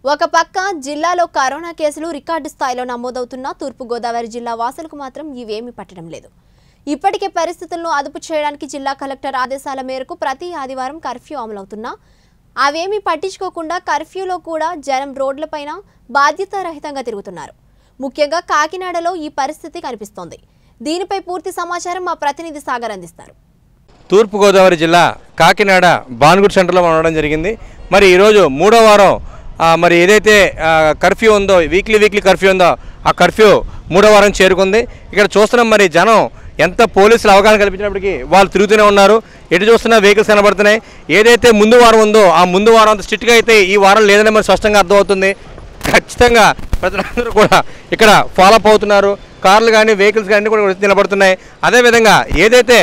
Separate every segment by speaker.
Speaker 1: ఒక పక్క జిల్లాలో కరోనా కేసులు రికార్డు స్థాయిలో నమోదవుతున్న తూర్పుగోదావరి జిల్లా వాసులకు మాత్రం ఇవేమీ పట్టడం లేదు ఇప్పటికే పరిస్థితులను అదుపు చేయడానికి జిల్లా కలెక్టర్ ఆదేశాల మేరకు ప్రతి ఆదివారం కర్ఫ్యూ అమలవుతున్నా అవేమీ పట్టించుకోకుండా కర్ఫ్యూలో కూడా జనం రోడ్లపైన బాధ్యతారహితంగా తిరుగుతున్నారు ముఖ్యంగా కాకినాడలో ఈ పరిస్థితి కనిపిస్తోంది దీనిపై పూర్తి సమాచారం మా ప్రతినిధి సాగర్ అందిస్తారు
Speaker 2: తూర్పుగోదావరి జిల్లా కాకినాడ బాన్గుడ్ సెంటర్లో మనం ఉండడం జరిగింది మరి ఈరోజు మూడో వారం ఆ, మరి ఏదైతే ఆ, కర్ఫ్యూ ఉందో వీక్లీ వీక్లీ కర్ఫ్యూ ఉందో ఆ కర్ఫ్యూ మూడో వారం చేరుకుంది ఇక్కడ చూస్తున్నాం మరి జనం ఎంత పోలీసులు అవగాహన కల్పించినప్పటికీ వాళ్ళు తిరుగుతూనే ఉన్నారు ఎటు చూస్తున్నా వెహికల్స్ కనబడుతున్నాయి ఏదైతే ముందు వారం ఉందో ఆ ముందు వారం అంత స్ట్రిక్ట్గా అయితే ఈ వారం లేదని మరి స్పష్టంగా అర్థమవుతుంది ఖచ్చితంగా ప్రజలందరూ కూడా ఇక్కడ ఫాలో అప్ అవుతున్నారు కార్లు కానీ వెహికల్స్ కానీ కూడా వచ్చి నిలబడుతున్నాయి అదేవిధంగా ఏదైతే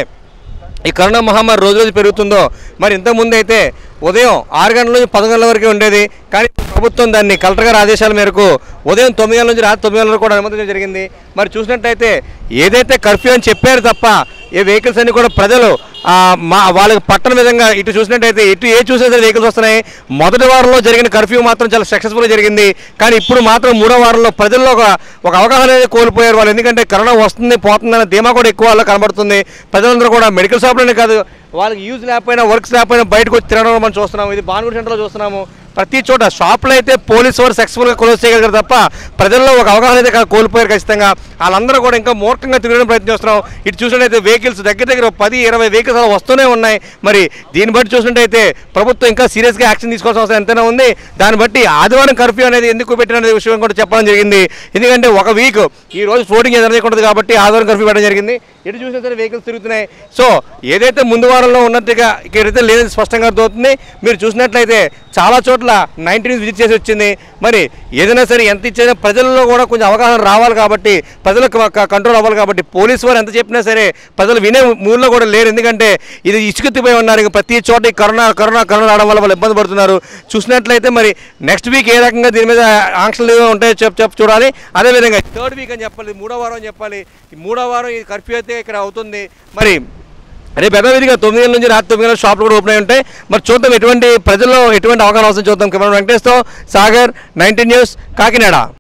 Speaker 2: ఈ కరోనా మహమ్మారి రోజు రోజు పెరుగుతుందో మరి ఇంతకుముందు అయితే ఉదయం ఆరు గంటల నుంచి పది గంటల వరకే ఉండేది కానీ ప్రభుత్వం దాన్ని కలెక్టర్ గారి ఆదేశాల మేరకు ఉదయం తొమ్మిది గంటల నుంచి రాత్రి తొమ్మిది గంటల వరకు కూడా అనుమతించడం జరిగింది మరి చూసినట్టయితే ఏదైతే కర్ఫ్యూ అని చెప్పారు తప్ప ఈ వెహికల్స్ అన్ని కూడా ప్రజలు ఆ, మా వాళ్ళకి పట్టణ విధంగా ఇటు చూసినట్టయితే ఇటు ఏ చూసినా సరే వెహికల్స్ వస్తున్నాయి మొదటి వారంలో జరిగిన కర్ఫ్యూ మాత్రం చాలా సక్సెస్ఫుల్గా జరిగింది కానీ ఇప్పుడు మాత్రం మూడో వారంలో ప్రజల్లో ఒక ఒక అవగాహన అనేది కోల్పోయారు వాళ్ళు ఎందుకంటే కరోనా వస్తుంది పోతుందనే ధీమా కూడా ఎక్కువ వాళ్ళకి కనబడుతుంది ప్రజలందరూ కూడా మెడికల్ షాప్లోనే కాదు వాళ్ళకి యూజ్ లేకపోయినా వర్క్స్ లేకపోయినా బయటకు వచ్చి తిరగడం మనం చూస్తున్నాము ఇది బాన్గుడి సెంటర్లో చూస్తున్నాము ప్రతి చోట షాపులో అయితే పోలీస్ వారు సక్సెస్ఫుల్గా క్లోజ్ చేయగలిగారు తప్ప ప్రజల్లో ఒక అవగాహన అయితే కా- కోల్పోయారు ఖచ్చితంగా వాళ్ళందరూ కూడా ఇంకా మూర్ఖంగా తిరగడం ప్రయత్నిస్తున్నాం ఇటు చూసినట్టయితే వెహికల్స్ దగ్గర దగ్గర ఒక పది ఇరవై వెహికల్స్ అలా వస్తూనే ఉన్నాయి మరి దీన్ని బట్టి చూసినట్టయితే ప్రభుత్వం ఇంకా సీరియస్గా యాక్షన్ తీసుకోవాల్సిన అవసరం ఎంతైనా ఉంది దాన్ని బట్టి ఆదివారం కర్ఫ్యూ అనేది ఎందుకు పెట్టిన అనే విషయం కూడా చెప్పడం జరిగింది ఎందుకంటే ఒక వీక్ ఈ రోజు ఫ్లోటింగ్ జరగకూడదు కాబట్టి ఆదివారం కర్ఫ్యూ పెట్టడం జరిగింది ఎటు చూసినా సరే వెహికల్స్ తిరుగుతున్నాయి సో ఏదైతే ముందు వారంలో ఉన్నట్టుగా ఇక్కడైతే లేదని స్పష్టంగా అర్థమవుతుంది మీరు చూసినట్లయితే చాలా చోట్ల నైన్టీన్ విజిట్ చేసి వచ్చింది మరి ఏదైనా సరే ఎంత ఇచ్చినా ప్రజల్లో కూడా కొంచెం అవగాహన రావాలి కాబట్టి ప్రజలకు కంట్రోల్ అవ్వాలి కాబట్టి పోలీసు వారు ఎంత చెప్పినా సరే ప్రజలు వినే మూడ్లో కూడా లేరు ఎందుకంటే ఇది ఇసుకెత్తిపోయి ఉన్నారు ఇంకా ప్రతి చోట ఈ కరోనా కరోనా కరోనా రావడం వల్ల వాళ్ళు ఇబ్బంది పడుతున్నారు చూసినట్లయితే మరి నెక్స్ట్ వీక్ ఏ రకంగా దీని మీద ఆంక్షలు ఉంటాయో చెప్పు చెప్పు చూడాలి అదేవిధంగా థర్డ్ వీక్ అని చెప్పాలి మూడో వారం అని చెప్పాలి ఈ మూడో వారం ఈ కర్ఫ్యూ అయితే ఇక్కడ అవుతుంది మరి రేపు యథావిధిగా తొమ్మిది గంటల నుంచి రాత్రి తొమ్మిది గంటల షాపులు కూడా ఓపెన్ అయి ఉంటాయి మరి చూద్దాం ఎటువంటి ప్రజల్లో ఎటువంటి అవగాహన అవసరం చూద్దాం కెమెరా వెంకటేష్తో సాగర్ నైన్టీన్ న్యూస్ కాకినాడ